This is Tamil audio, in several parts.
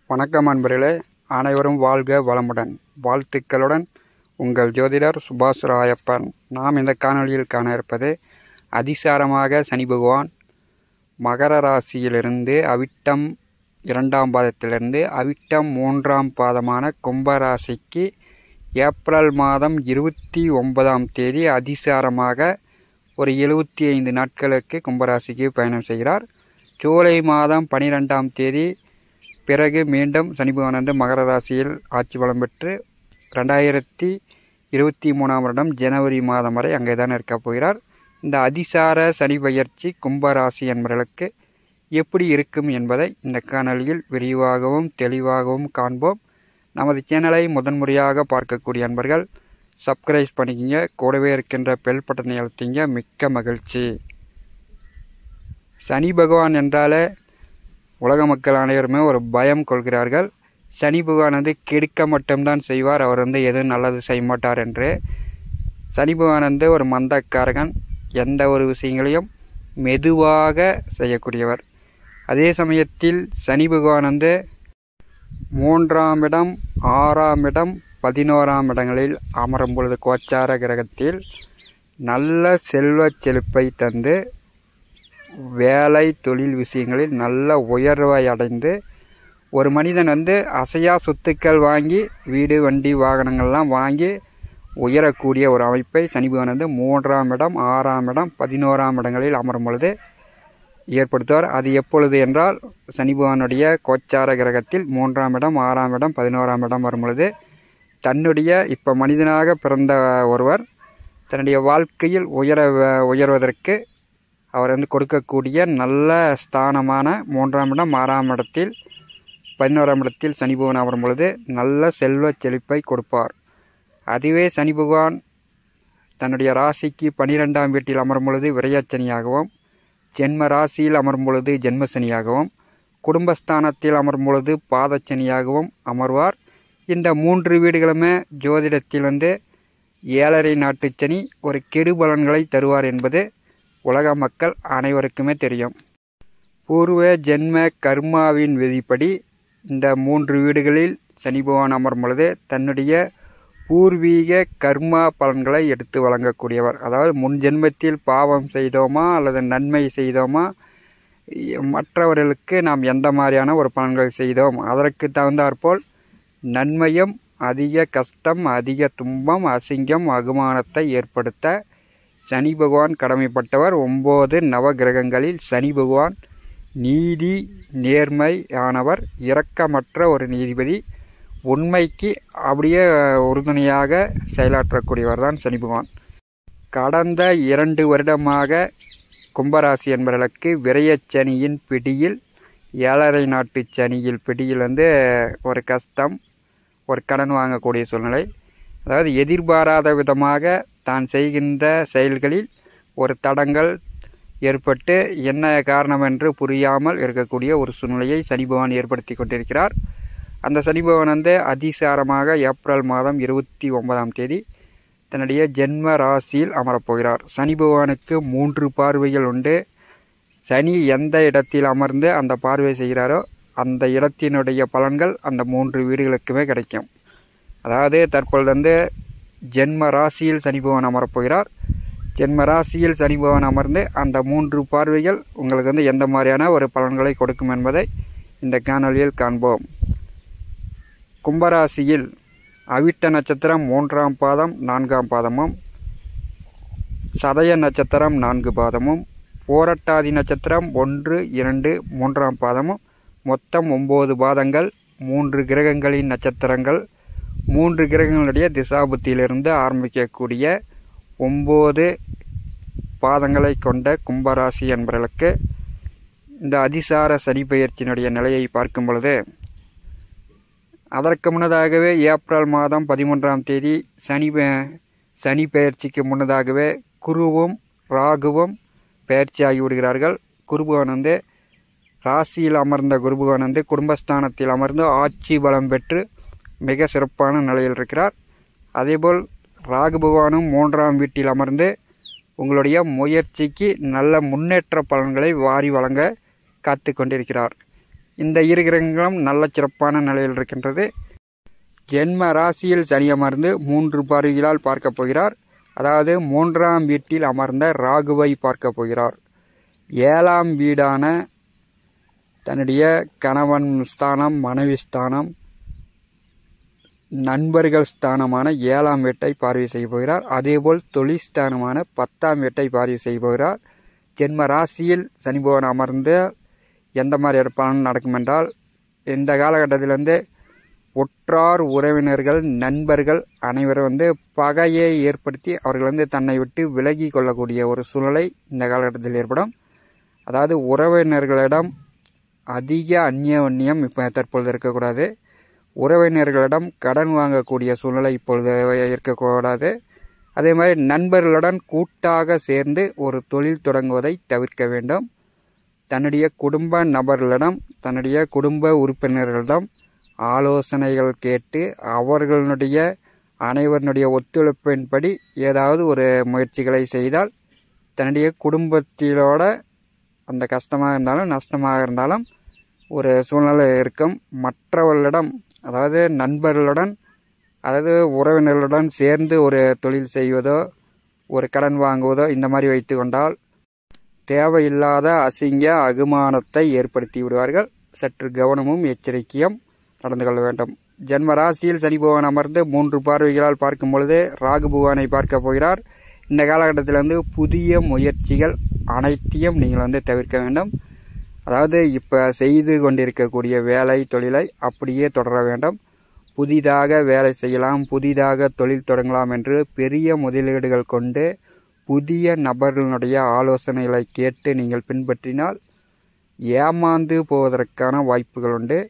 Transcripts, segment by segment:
வணக்கம் அன்பர்களே அனைவரும் வாழ்க வளமுடன் வாழ்த்துக்களுடன் உங்கள் ஜோதிடர் சுபாஷ் ராயப்பன் நாம் இந்த காணொளியில் காண இருப்பது அதிசாரமாக சனி பகவான் மகர ராசியிலிருந்து அவிட்டம் இரண்டாம் பாதத்திலிருந்து அவிட்டம் மூன்றாம் பாதமான கும்ப ராசிக்கு ஏப்ரல் மாதம் இருபத்தி ஒன்பதாம் தேதி அதிசாரமாக ஒரு எழுபத்தி ஐந்து நாட்களுக்கு கும்பராசிக்கு பயணம் செய்கிறார் ஜூலை மாதம் பனிரெண்டாம் தேதி பிறகு மீண்டும் சனி பகவான் வந்து மகர ராசியில் ஆட்சி பலம் பெற்று ரெண்டாயிரத்தி இருபத்தி மூணாம் வருடம் ஜனவரி மாதம் வரை அங்கே தான் இருக்க போகிறார் இந்த அதிசார சனி பயிற்சி கும்பராசி என்பவர்களுக்கு எப்படி இருக்கும் என்பதை இந்த காணொளியில் விரிவாகவும் தெளிவாகவும் காண்போம் நமது சேனலை முதன்முறையாக பார்க்கக்கூடிய அன்பர்கள் சப்ஸ்கிரைப் பண்ணிக்கிங்க கூடவே இருக்கின்ற பெல் பட்டனை அழுத்திங்க மிக்க மகிழ்ச்சி சனி பகவான் என்றாலே உலக மக்கள் அனைவருமே ஒரு பயம் கொள்கிறார்கள் சனி பகவான் வந்து கெடுக்க மட்டும்தான் செய்வார் அவர் வந்து எதுவும் நல்லது செய்ய மாட்டார் என்று சனி பகவான் வந்து ஒரு மந்தக்காரகன் எந்த ஒரு விஷயங்களையும் மெதுவாக செய்யக்கூடியவர் அதே சமயத்தில் சனி பகவான் வந்து மூன்றாம் இடம் ஆறாம் இடம் பதினோராம் இடங்களில் அமரும் பொழுது கோச்சார கிரகத்தில் நல்ல செல்வ செழிப்பை தந்து வேலை தொழில் விஷயங்களில் நல்ல உயர்வை அடைந்து ஒரு மனிதன் வந்து அசையா சொத்துக்கள் வாங்கி வீடு வண்டி வாகனங்கள்லாம் வாங்கி உயரக்கூடிய ஒரு அமைப்பை சனி பகவான் வந்து மூன்றாம் இடம் ஆறாம் இடம் பதினோராம் இடங்களில் அமரும் பொழுது ஏற்படுத்துவார் அது எப்பொழுது என்றால் சனி பகவானுடைய கோச்சார கிரகத்தில் மூன்றாம் இடம் ஆறாம் இடம் பதினோராம் இடம் வரும் பொழுது தன்னுடைய இப்போ மனிதனாக பிறந்த ஒருவர் தன்னுடைய வாழ்க்கையில் உயர உயர்வதற்கு அவர் வந்து கொடுக்கக்கூடிய நல்ல ஸ்தானமான மூன்றாம் இடம் ஆறாம் இடத்தில் பதினோராம் இடத்தில் சனி பகவான் அமரும் பொழுது நல்ல செல்வ செழிப்பை கொடுப்பார் அதுவே சனி பகவான் தன்னுடைய ராசிக்கு பனிரெண்டாம் வீட்டில் அமரும் பொழுது விரையச்சனியாகவும் ஜென்ம ராசியில் அமரும் பொழுது ஜென்மசனியாகவும் குடும்பஸ்தானத்தில் அமரும் பொழுது பாதச்சனியாகவும் அமர்வார் இந்த மூன்று வீடுகளுமே ஜோதிடத்தில் வந்து ஏழரை நாட்டுச்சனி ஒரு கெடு பலன்களை தருவார் என்பது உலக மக்கள் அனைவருக்குமே தெரியும் பூர்வ ஜென்ம கர்மாவின் விதிப்படி இந்த மூன்று வீடுகளில் சனி பகவான் அமரும் பொழுது தன்னுடைய பூர்வீக கர்மா பலன்களை எடுத்து வழங்கக்கூடியவர் அதாவது முன் ஜென்மத்தில் பாவம் செய்தோமா அல்லது நன்மை செய்தோமா மற்றவர்களுக்கு நாம் எந்த மாதிரியான ஒரு பலன்கள் செய்தோம் அதற்கு தகுந்தாற்போல் நன்மையும் அதிக கஷ்டம் அதிக துன்பம் அசிங்கம் அகுமானத்தை ஏற்படுத்த சனி பகவான் கடமைப்பட்டவர் ஒம்பது நவகிரகங்களில் சனி பகவான் நீதி நேர்மையானவர் இரக்கமற்ற ஒரு நீதிபதி உண்மைக்கு அப்படியே உறுதுணையாக செயலாற்றக்கூடியவர் தான் சனி பகவான் கடந்த இரண்டு வருடமாக கும்பராசி என்பவர்களுக்கு விரயச்சனியின் பிடியில் ஏழரை நாட்டு சனியில் பிடியில் வந்து ஒரு கஷ்டம் ஒரு கடன் வாங்கக்கூடிய சூழ்நிலை அதாவது எதிர்பாராத விதமாக தான் செய்கின்ற செயல்களில் ஒரு தடங்கள் ஏற்பட்டு என்ன காரணம் என்று புரியாமல் இருக்கக்கூடிய ஒரு சூழ்நிலையை சனி பகவான் ஏற்படுத்தி கொண்டிருக்கிறார் அந்த சனி பகவான் வந்து அதிசாரமாக ஏப்ரல் மாதம் இருபத்தி ஒன்பதாம் தேதி தன்னுடைய ஜென்ம ராசியில் அமரப்போகிறார் சனி பகவானுக்கு மூன்று பார்வைகள் உண்டு சனி எந்த இடத்தில் அமர்ந்து அந்த பார்வை செய்கிறாரோ அந்த இடத்தினுடைய பலன்கள் அந்த மூன்று வீடுகளுக்குமே கிடைக்கும் அதாவது தற்பொழுது வந்து ஜென்ம ராசியில் சனி பகவான் அமரப்போகிறார் ஜென்ம ராசியில் சனி பகவான் அமர்ந்து அந்த மூன்று பார்வைகள் உங்களுக்கு வந்து எந்த மாதிரியான ஒரு பலன்களை கொடுக்கும் என்பதை இந்த காணொலியில் காண்போம் கும்பராசியில் அவிட்ட நட்சத்திரம் மூன்றாம் பாதம் நான்காம் பாதமும் சதய நட்சத்திரம் நான்கு பாதமும் போரட்டாதி நட்சத்திரம் ஒன்று இரண்டு மூன்றாம் பாதமும் மொத்தம் ஒம்பது பாதங்கள் மூன்று கிரகங்களின் நட்சத்திரங்கள் மூன்று கிரகங்களுடைய திசாபுத்தியிலிருந்து ஆரம்பிக்கக்கூடிய ஒம்பது பாதங்களை கொண்ட கும்பராசி என்பவர்களுக்கு இந்த அதிசார சனி பயிற்சியினுடைய நிலையை பார்க்கும் பொழுது அதற்கு முன்னதாகவே ஏப்ரல் மாதம் பதிமூன்றாம் தேதி சனி சனி பயிற்சிக்கு முன்னதாகவே குருவும் ராகுவும் பயிற்சியாகி விடுகிறார்கள் குருபகவான் வந்து ராசியில் அமர்ந்த குருபகவான் வந்து குடும்பஸ்தானத்தில் அமர்ந்து ஆட்சி பலம் பெற்று மிக சிறப்பான நிலையில் இருக்கிறார் அதேபோல் ராகு பகவானும் மூன்றாம் வீட்டில் அமர்ந்து உங்களுடைய முயற்சிக்கு நல்ல முன்னேற்ற பலன்களை வாரி வழங்க காத்து கொண்டிருக்கிறார் இந்த இரு கிரகங்களும் நல்ல சிறப்பான நிலையில் இருக்கின்றது ஜென்ம ராசியில் சனி அமர்ந்து மூன்று பார்வைகளால் பார்க்கப் போகிறார் அதாவது மூன்றாம் வீட்டில் அமர்ந்த ராகுவை பார்க்கப் போகிறார் ஏழாம் வீடான தன்னுடைய கணவன் ஸ்தானம் மனைவி ஸ்தானம் நண்பர்கள் ஸ்தானமான ஏழாம் வீட்டை பார்வை செய்ய போகிறார் அதேபோல் தொழில் ஸ்தானமான பத்தாம் வீட்டை பார்வை செய்ய போகிறார் ஜென்ம ராசியில் சனி பகவான் அமர்ந்து எந்த மாதிரி பலன் நடக்கும் என்றால் இந்த காலகட்டத்திலிருந்து ஒற்றார் உறவினர்கள் நண்பர்கள் அனைவரும் வந்து பகையை ஏற்படுத்தி அவர்கள் வந்து தன்னை விட்டு விலகி கொள்ளக்கூடிய ஒரு சூழ்நிலை இந்த காலகட்டத்தில் ஏற்படும் அதாவது உறவினர்களிடம் அதிக அந்நியோன்யம் இப்போ தற்பொழுது இருக்கக்கூடாது உறவினர்களிடம் கடன் வாங்கக்கூடிய சூழ்நிலை இப்பொழுது இருக்கக்கூடாது அதே மாதிரி நண்பர்களுடன் கூட்டாக சேர்ந்து ஒரு தொழில் தொடங்குவதை தவிர்க்க வேண்டும் தன்னுடைய குடும்ப நபர்களிடம் தன்னுடைய குடும்ப உறுப்பினர்களிடம் ஆலோசனைகள் கேட்டு அவர்களுடைய அனைவருடைய ஒத்துழைப்பின்படி ஏதாவது ஒரு முயற்சிகளை செய்தால் தன்னுடைய குடும்பத்திலோட அந்த கஷ்டமாக இருந்தாலும் நஷ்டமாக இருந்தாலும் ஒரு சூழ்நிலை இருக்கும் மற்றவர்களிடம் அதாவது நண்பர்களுடன் அதாவது உறவினர்களுடன் சேர்ந்து ஒரு தொழில் செய்வதோ ஒரு கடன் வாங்குவதோ இந்த மாதிரி வைத்து கொண்டால் தேவையில்லாத அசிங்க அகுமானத்தை ஏற்படுத்தி விடுவார்கள் சற்று கவனமும் எச்சரிக்கையும் நடந்து கொள்ள வேண்டும் ஜென்ம ராசியில் சனி பகவான் அமர்ந்து மூன்று பார்வைகளால் பார்க்கும் பொழுது ராகு பகவானை பார்க்க போகிறார் இந்த காலகட்டத்தில் வந்து புதிய முயற்சிகள் அனைத்தையும் நீங்கள் வந்து தவிர்க்க வேண்டும் அதாவது இப்போ செய்து கொண்டிருக்கக்கூடிய வேலை தொழிலை அப்படியே தொடர வேண்டும் புதிதாக வேலை செய்யலாம் புதிதாக தொழில் தொடங்கலாம் என்று பெரிய முதலீடுகள் கொண்டு புதிய நபர்களுடைய ஆலோசனைகளை கேட்டு நீங்கள் பின்பற்றினால் ஏமாந்து போவதற்கான வாய்ப்புகள் உண்டு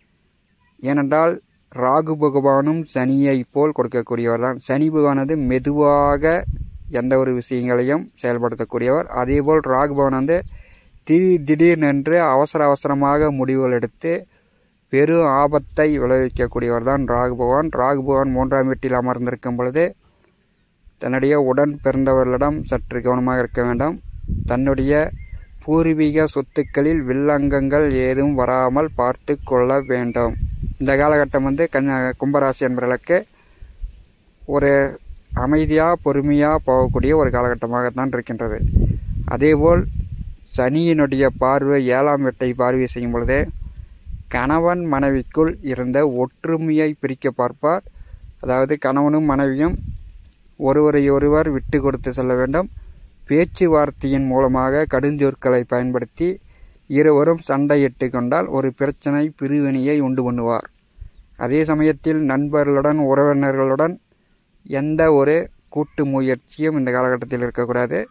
ஏனென்றால் ராகு பகவானும் சனியை போல் கொடுக்கக்கூடியவர் தான் சனி பகவானது மெதுவாக எந்த ஒரு விஷயங்களையும் செயல்படுத்தக்கூடியவர் அதேபோல் ராகு பகவான் வந்து திடீர் திடீர்னென்று அவசர அவசரமாக முடிவுகள் எடுத்து பெரும் ஆபத்தை விளைவிக்கக்கூடியவர் தான் ராகு பகவான் ராகு பகவான் மூன்றாம் வீட்டில் அமர்ந்திருக்கும் பொழுது தன்னுடைய உடன் பிறந்தவர்களிடம் சற்று கவனமாக இருக்க வேண்டும் தன்னுடைய பூர்வீக சொத்துக்களில் வில்லங்கங்கள் ஏதும் வராமல் பார்த்து கொள்ள வேண்டும் இந்த காலகட்டம் வந்து கன்ன கும்பராசி என்பவர்களுக்கு ஒரு அமைதியாக பொறுமையாக போகக்கூடிய ஒரு காலகட்டமாகத்தான் இருக்கின்றது அதேபோல் சனியினுடைய பார்வை ஏழாம் வீட்டை பார்வை செய்யும் பொழுது கணவன் மனைவிக்குள் இருந்த ஒற்றுமையை பிரிக்க பார்ப்பார் அதாவது கணவனும் மனைவியும் ஒருவரை ஒருவர் விட்டு கொடுத்து செல்ல வேண்டும் பேச்சுவார்த்தையின் மூலமாக கடுஞ்சொற்களை பயன்படுத்தி இருவரும் சண்டையிட்டு கொண்டால் ஒரு பிரச்சனை பிரிவினையை உண்டு பண்ணுவார் அதே சமயத்தில் நண்பர்களுடன் உறவினர்களுடன் எந்த ஒரு கூட்டு முயற்சியும் இந்த காலகட்டத்தில் இருக்கக்கூடாது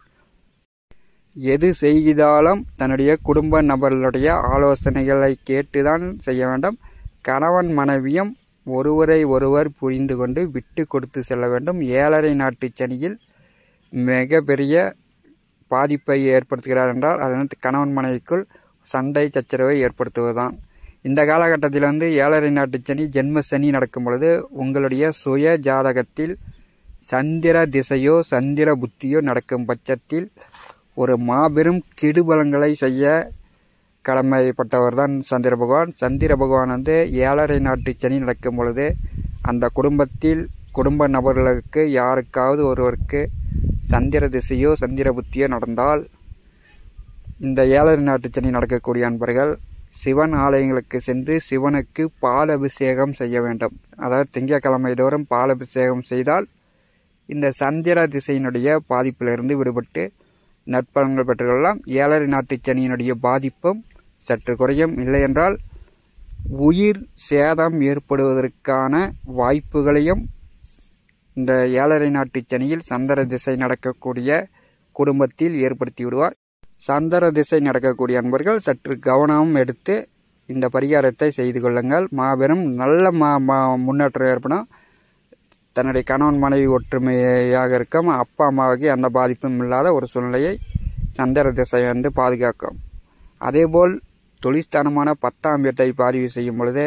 எது செய்தாலும் தன்னுடைய குடும்ப நபர்களுடைய ஆலோசனைகளை கேட்டுதான் செய்ய வேண்டும் கணவன் மனைவியும் ஒருவரை ஒருவர் புரிந்து கொண்டு விட்டு கொடுத்து செல்ல வேண்டும் ஏழரை நாட்டு சனியில் மிக பெரிய பாதிப்பை ஏற்படுத்துகிறார் என்றால் அது வந்து கணவன் மனைவிக்குள் சண்டை சச்சரவை ஏற்படுத்துவதுதான் இந்த காலகட்டத்தில் வந்து ஏழரை நாட்டு சனி ஜென்ம சனி நடக்கும் பொழுது உங்களுடைய சுய ஜாதகத்தில் சந்திர திசையோ சந்திர புத்தியோ நடக்கும் பட்சத்தில் ஒரு மாபெரும் கெடுபலங்களை செய்ய கடமைப்பட்டவர் தான் சந்திர பகவான் சந்திர பகவான் வந்து ஏழரை நாட்டு சனி நடக்கும் பொழுது அந்த குடும்பத்தில் குடும்ப நபர்களுக்கு யாருக்காவது ஒருவருக்கு சந்திர திசையோ சந்திர புத்தியோ நடந்தால் இந்த ஏழரை நாட்டு சனி நடக்கக்கூடிய அன்பர்கள் சிவன் ஆலயங்களுக்கு சென்று சிவனுக்கு பால் அபிஷேகம் செய்ய வேண்டும் அதாவது திங்கட்கிழமை தோறும் பால் அபிஷேகம் செய்தால் இந்த சந்திர திசையினுடைய பாதிப்பிலிருந்து விடுபட்டு நற்பலன்கள் பெற்றுக்கொள்ளலாம் ஏழரை நாட்டு சனியினுடைய பாதிப்பும் சற்று குறையும் இல்லையென்றால் உயிர் சேதம் ஏற்படுவதற்கான வாய்ப்புகளையும் இந்த ஏழரை நாட்டு சனியில் சந்திர திசை நடக்கக்கூடிய குடும்பத்தில் ஏற்படுத்தி விடுவார் சந்திர திசை நடக்கக்கூடிய அன்பர்கள் சற்று கவனம் எடுத்து இந்த பரிகாரத்தை செய்து கொள்ளுங்கள் மாபெரும் நல்ல மா மா முன்னேற்றம் ஏற்படும் தன்னுடைய கணவன் மனைவி ஒற்றுமையாக இருக்கும் அப்பா அம்மாவுக்கு எந்த பாதிப்பும் இல்லாத ஒரு சூழ்நிலையை சந்திர திசை வந்து பாதுகாக்கும் அதேபோல் தொழிற்ஸ்தானமான பத்தாம் வீட்டை பதிவு செய்யும் பொழுது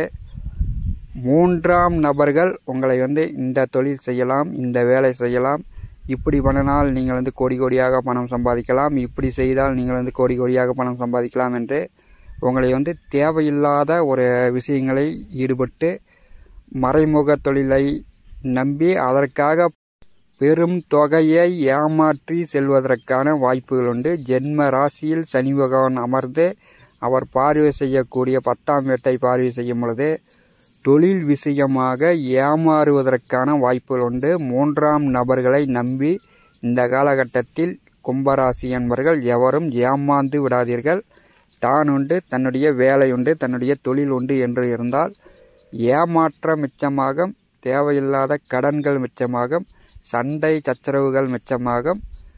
மூன்றாம் நபர்கள் உங்களை வந்து இந்த தொழில் செய்யலாம் இந்த வேலை செய்யலாம் இப்படி பண்ணினால் நீங்கள் வந்து கோடி கோடியாக பணம் சம்பாதிக்கலாம் இப்படி செய்தால் நீங்கள் வந்து கோடி கோடியாக பணம் சம்பாதிக்கலாம் என்று உங்களை வந்து தேவையில்லாத ஒரு விஷயங்களை ஈடுபட்டு மறைமுக தொழிலை நம்பி அதற்காக பெரும் தொகையை ஏமாற்றி செல்வதற்கான வாய்ப்புகள் உண்டு ஜென்ம ராசியில் சனி பகவான் அமர்ந்து அவர் பார்வை செய்யக்கூடிய பத்தாம் வீட்டை பார்வை செய்யும் பொழுது தொழில் விஷயமாக ஏமாறுவதற்கான வாய்ப்புகள் உண்டு மூன்றாம் நபர்களை நம்பி இந்த காலகட்டத்தில் கும்பராசி என்பவர்கள் எவரும் ஏமாந்து விடாதீர்கள் தான் உண்டு தன்னுடைய வேலை உண்டு தன்னுடைய தொழில் உண்டு என்று இருந்தால் ஏமாற்றம் மிச்சமாகும் தேவையில்லாத கடன்கள் மிச்சமாகும் சண்டை சச்சரவுகள் மிச்சமாகும்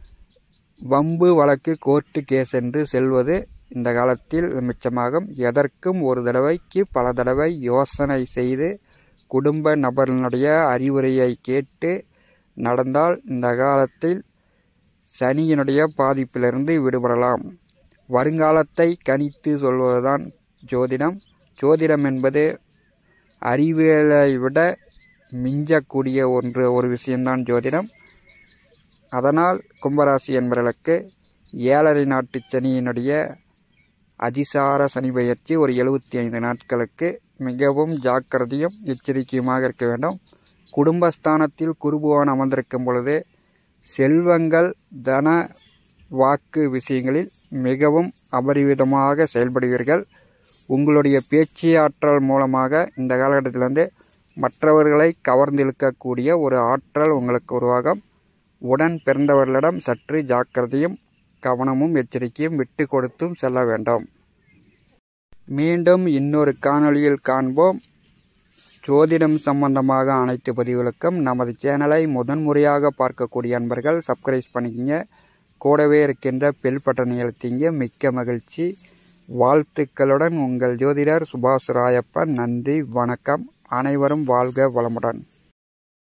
வம்பு வழக்கு கோர்ட்டு கேஸ் என்று செல்வது இந்த காலத்தில் மிச்சமாகும் எதற்கும் ஒரு தடவைக்கு பல தடவை யோசனை செய்து குடும்ப நபர்களுடைய அறிவுரையை கேட்டு நடந்தால் இந்த காலத்தில் சனியினுடைய பாதிப்பிலிருந்து விடுபடலாம் வருங்காலத்தை கணித்து சொல்வதுதான் ஜோதிடம் ஜோதிடம் என்பது அறிவியலை விட மிஞ்சக்கூடிய ஒன்று ஒரு விஷயம்தான் ஜோதிடம் அதனால் கும்பராசி என்பவர்களுக்கு ஏழரை நாட்டு சனியினுடைய அதிசார சனி பயிற்சி ஒரு எழுபத்தி ஐந்து நாட்களுக்கு மிகவும் ஜாக்கிரதையும் எச்சரிக்கையுமாக இருக்க வேண்டும் குடும்பஸ்தானத்தில் குருபுவான் அமர்ந்திருக்கும் பொழுது செல்வங்கள் தன வாக்கு விஷயங்களில் மிகவும் அபரிவிதமாக செயல்படுவீர்கள் உங்களுடைய பேச்சு ஆற்றல் மூலமாக இந்த காலகட்டத்திலிருந்து மற்றவர்களை கவர்ந்திழுக்கக்கூடிய ஒரு ஆற்றல் உங்களுக்கு உருவாகும் உடன் பிறந்தவர்களிடம் சற்று ஜாக்கிரதையும் கவனமும் எச்சரிக்கையும் விட்டு கொடுத்தும் செல்ல வேண்டும் மீண்டும் இன்னொரு காணொளியில் காண்போம் ஜோதிடம் சம்பந்தமாக அனைத்து பதிவுகளுக்கும் நமது சேனலை முதன்முறையாக பார்க்கக்கூடிய அன்பர்கள் சப்ஸ்கிரைப் பண்ணிக்கிங்க கூடவே இருக்கின்ற பெல் பட்டனை அழுத்திங்க மிக்க மகிழ்ச்சி வாழ்த்துக்களுடன் உங்கள் ஜோதிடர் சுபாஷ் ராயப்பன் நன்றி வணக்கம் அனைவரும் வாழ்க வளமுடன்